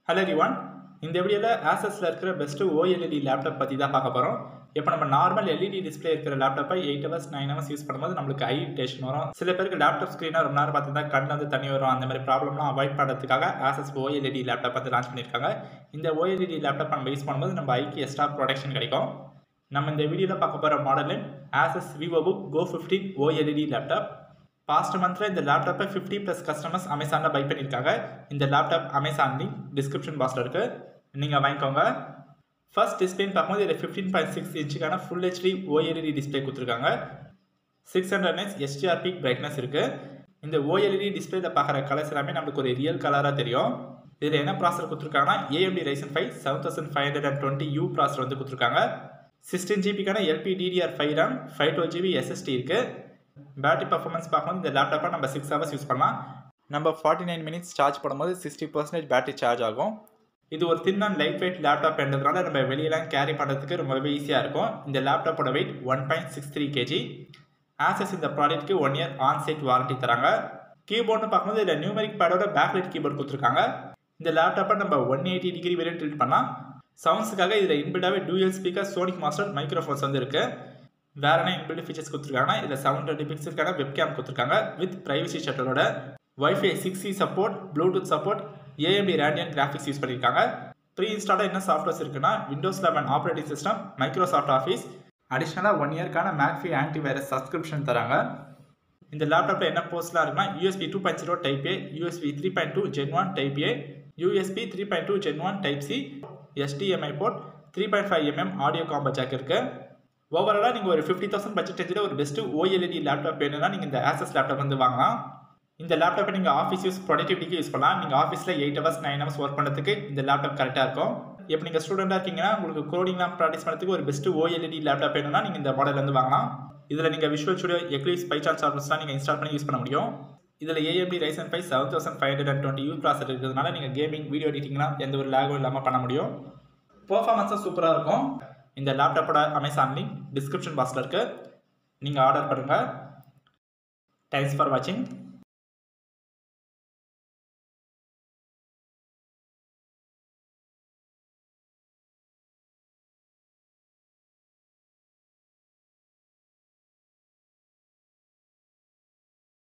hello ரிவான் இந்த வீடியோவில் ஆசஸில் இருக்கிற பெஸ்ட்டு ஓஎல்இடி லேப்டாப் பற்றி தான் பார்க்க போகிறோம் இப்போ நம்ம நார்மல் எல்இடி டிஸ்பிளே இருக்கிற லேப்டாப்பை eight hours nine hours use பண்ணும்போது நம்மளுக்கு ஐ டென்ஷன் வரும் சில பேருக்கு லேப்டாப் ஸ்க்ரீனாக ரொம்ப நேரம் பார்த்துருந்தா கண்ணில் வந்து தண்ணி வரும் அந்த மாதிரி ப்ராப்ளம்லாம் அவாய்ட் பண்ணுறதுக்காக ஆசஸ் ஓஎல்இடி லேப்டாப் வந்து லான்ச் பண்ணியிருக்காங்க இந்த ஓஎல்இடி லேப்டாப் நம்ம யூஸ் பண்ணும்போது நம்ம ஐக்கு எக்ஸ்ட்ரா ப்ரொடெக்ஷன் கிடைக்கும் நம்ம இந்த வீடியோவில் பார்க்க போகிற model Asus Vivobook Go fifteen OLED laptop past மந்த்தில் இந்த லேப்டாப்பை ஃபிஃப்டி ப்ளஸ் கஸ்டமர்ஸ் அமேசானில் பை பண்ணியிருக்காங்க இந்த லேப்டாப் அமேசான் லிங்க் டிஸ்கிரிப்ஷன் பாக்ஸில் இருக்குது நீங்கள் வாங்கிக்கோங்க ஃபர்ஸ்ட் டிஸ்பிளேன்னு பார்க்கும்போது இதில் ஃபிஃப்டீன் பாயிண்ட் சிக்ஸ் இன்ச்சுக்கான ஃபுல் ஹெச்டி ஓஎல்இடி டிஸ்பிளே கொடுத்துருக்காங்க six hundred nits SDR peak brightness இருக்குது இந்த ஓஎல்இடி டிஸ்பிளேல பார்க்குற கலர்ஸ் எல்லாமே நம்மளுக்கு ஒரு ரியல் கலராக தெரியும் இதில் என்ன ப்ராசர் கொடுத்துருக்காங்கன்னா AMD Ryzen five seven thousand five hundred and twenty U processor வந்து கொடுத்துருக்காங்க சிக்ஸ்டீன் ஜிபிக்கான LP DDR five RAM five twelve GB SSD இருக்குது பேட்டரி பர்ஃபார்மன்ஸ் பார்க்கும்போது இந்த லேப்டாப்பை நம்ம சிக்ஸ் ஹவர்ஸ் யூஸ் பண்ணலாம் நம்ம ஃபார்ட்டி நைன் மினிட்ஸ் சார்ஜ் பண்ணும்போது சிக்ஸ்டி பர்சன்டேஜ் பேட்டரி சார்ஜ் ஆகும் இது ஒரு thin and light weight laptop என்றதுனால நம்ம வெளியெல்லாம் கேரி பண்ணுறதுக்கு ரொம்பவே ஈஸியாக இருக்கும் இந்த லேப்டாப்போட weight one point six three KG Asus இந்த ப்ராடக்ட்க்கு one year on site warranty தராங்க கீபோர்ட்னு பார்க்கும்போது இதில் நியூமரிக் பேடோட பேக்லைட் கீபோர்ட் கொடுத்துருக்காங்க இந்த லேப்டாப்பை நம்ம ஒன் எயிட்டி டிகிரி வரையும் ட்ரீட் பண்ணலாம் சவுண்ட்ஸுக்காக இதில் இன்பில்டாகவே dual speaker Sonic Master microphones வந்து இருக்குது வேற என்ன இன்பில்ட் ஃபீச்சர்ஸ் கொடுத்துருக்காங்கன்னா இதில் செவன் டுவெண்ட்டி பிக்சலுக்கான வெப்கேம் கொடுத்துருக்காங்க வித் ப்ரைவசி ஷட்டரோட WiFi six C support Bluetooth support AMD Radeon graphics use பண்ணியிருக்காங்க ப்ரீ இன்ஸ்டாலாக என்ன சாஃப்ட்வேர்ஸ் இருக்குன்னா Windows eleven operating system Microsoft Office அடிஷ்னலாக ஒன் இயர்க்கான மேக்ஃபி ஆன்டி வைரஸ் சப்ஸ்கிரிப்ஷன் தராங்க இந்த லேப்டாப்பில் என்ன போஸ்ட்லாம் இருக்குன்னா USB two point zero type A USB three point two gen one type A USB three point two gen one type C HDMI port three point five mm audio combo jack இருக்குது ஓவராலாக நீங்கள் ஒரு fifty thousand budget ரேஞ்சில் ஒரு best OLED laptop வேணும்னா நீங்கள் இந்த Asus laptop வந்து வாங்கலாம் இந்த லேப்டாப்பை நீங்கள் ஆஃபீஸ் யூஸ் ப்ரொடக்டிவிட்டிக்கு யூஸ் பண்ணலாம் நீங்கள் ஆஃபீஸில் eight hours nine hours work பண்ணுறதுக்கு இந்த லேப்டாப் கரெக்டாக இருக்கும் இப்போ நீங்கள் ஸ்டூடெண்ட்டாக இருக்கீங்கன்னா உங்களுக்கு கோடிங்லாம் ப்ராக்டிஸ் பண்ணுறதுக்கு ஒரு பெஸ்ட்டு ஓஎல்இடி லேப்டாப் வேணும்னா நீங்கள் இந்த மாடல் வந்து வாங்கலாம் இதில் நீங்கள் விஷுவல் ஸ்டுடியோ எக்லிஸ் பைச்சான் சார்ஜஸ்லாம் நீங்கள் இன்ஸ்டால் பண்ணி யூஸ் பண்ண முடியும் இதில் AMD Ryzen five seven thousand five hundred and twenty U processor இருக்கிறதுனால நீங்கள் கேமிங் வீடியோ எடிட்டிங்லாம் எந்த ஒரு லேகும் இல்லாமல் பண்ண முடியும் பர்ஃபார்மன்ஸும் சூப்பராக இருக்கும் இந்த லேப்டாப்போட அமேசான் லிங்க் டிஸ்கிரிப்ஷன் பாக்ஸில் இருக்குது நீங்கள் ஆர்டர் பண்ணுங்கள் தேங்க்ஸ் ஃபார் வாட்சிங்